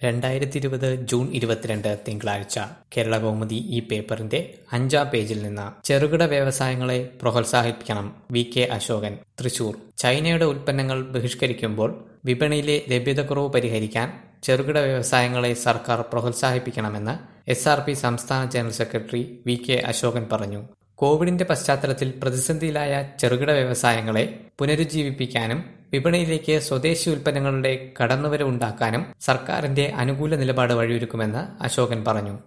രണ്ടായിരത്തി ഇരുപത് ജൂൺ ഇരുപത്തിരണ്ട് തിങ്കളാഴ്ച കേരള കൗമുദി ഈ പേപ്പറിന്റെ അഞ്ചാം പേജിൽ നിന്ന് ചെറുകിട വ്യവസായങ്ങളെ പ്രോത്സാഹിപ്പിക്കണം വി കെ അശോകൻ തൃശൂർ ചൈനയുടെ ഉൽപ്പന്നങ്ങൾ ബഹിഷ്കരിക്കുമ്പോൾ വിപണിയിലെ ലഭ്യതക്കുറവ് പരിഹരിക്കാൻ ചെറുകിട വ്യവസായങ്ങളെ സർക്കാർ പ്രോത്സാഹിപ്പിക്കണമെന്ന് എസ് ആർ പി സംസ്ഥാന general secretary V K Ashokan പറഞ്ഞു കോവിഡിന്റെ പശ്ചാത്തലത്തിൽ പ്രതിസന്ധിയിലായ ചെറുകിട വ്യവസായങ്ങളെ പുനരുജ്ജീവിപ്പിക്കാനും വിപണിയിലേക്ക് സ്വദേശി ഉൽപ്പന്നങ്ങളുടെ കടന്നുവരവുണ്ടാക്കാനും സർക്കാരിന്റെ അനുകൂല നിലപാട് വഴിയൊരുക്കുമെന്ന് അശോകൻ പറഞ്ഞു